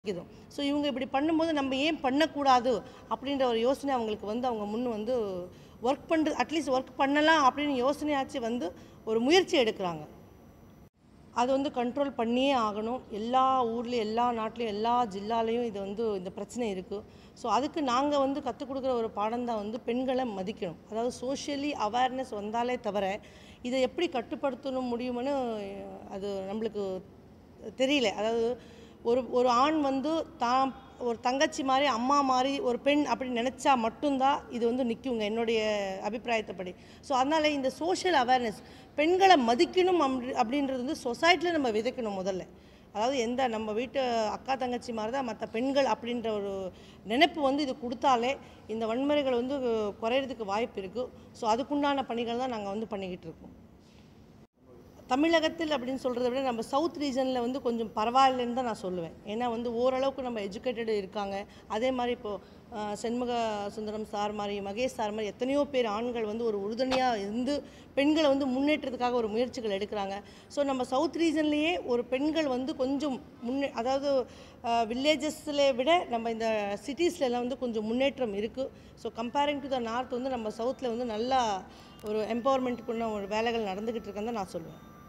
இருக்குது ஸோ இவங்க இப்படி பண்ணும்போது நம்ம ஏன் பண்ணக்கூடாது அப்படின்ற ஒரு யோசனை அவங்களுக்கு வந்து அவங்க முன் வந்து ஒர்க் பண்ணுறது அட்லீஸ்ட் ஒர்க் பண்ணலாம் அப்படின்னு யோசனையாச்சு வந்து ஒரு முயற்சி எடுக்கிறாங்க அது வந்து கண்ட்ரோல் பண்ணியே ஆகணும் எல்லா ஊர்லேயும் எல்லா நாட்டிலையும் எல்லா ஜில்லாலையும் இது வந்து இந்த பிரச்சனை இருக்குது ஸோ அதுக்கு நாங்கள் வந்து கற்றுக் கொடுக்குற ஒரு பாடம் தான் வந்து பெண்களை மதிக்கணும் அதாவது சோஷியலி அவேர்னஸ் வந்தாலே தவிர இதை எப்படி கட்டுப்படுத்தணும் முடியும்னு அது நம்மளுக்கு தெரியல அதாவது ஒரு ஒரு ஆண் வந்து தான் ஒரு தங்கச்சி மாதிரி அம்மா மாதிரி ஒரு பெண் அப்படி நினச்சா மட்டும்தான் இது வந்து நிற்குங்க என்னுடைய அபிப்பிராயத்தைப்படி ஸோ அதனால் இந்த சோஷியல் அவேர்னஸ் பெண்களை மதிக்கணும் அப்படி அப்படின்றது வந்து சொசைட்டியில் நம்ம விதைக்கணும் முதல்ல அதாவது எந்த நம்ம வீட்டு அக்கா தங்கச்சி மாதிரி தான் மற்ற பெண்கள் அப்படின்ற ஒரு நினைப்பு வந்து இது கொடுத்தாலே இந்த வன்முறைகள் வந்து குறையிறதுக்கு வாய்ப்பு இருக்குது ஸோ அதுக்குண்டான பணிகள் தான் நாங்கள் வந்து பண்ணிக்கிட்டு இருக்கோம் தமிழகத்தில் அப்படின்னு சொல்கிறத விட நம்ம சவுத் ரீஜனில் வந்து கொஞ்சம் பரவாயில்லைன்னு தான் நான் சொல்லுவேன் ஏன்னா வந்து ஓரளவுக்கு நம்ம எஜுகேட்டட் இருக்காங்க அதே மாதிரி இப்போது செண்முக சுந்தரம் சார் மாதிரி மகேஷ் சார் மாதிரி எத்தனையோ பேர் ஆண்கள் வந்து ஒரு உறுதுணையாக இருந்து பெண்களை வந்து முன்னேற்றத்துக்காக ஒரு முயற்சிகள் எடுக்கிறாங்க ஸோ நம்ம சவுத் ரீஜன்லேயே ஒரு பெண்கள் வந்து கொஞ்சம் முன்னே அதாவது வில்லேஜஸில் விட நம்ம இந்த சிட்டிஸ்ல எல்லாம் வந்து கொஞ்சம் முன்னேற்றம் இருக்குது so comparing to the north வந்து நம்ம சவுத்தில் வந்து நல்லா ஒரு எம்பவர்மெண்ட்டுக்குள்ள ஒரு வேலைகள் நடந்துக்கிட்டு இருக்குன்னு தான் நான் சொல்லுவேன்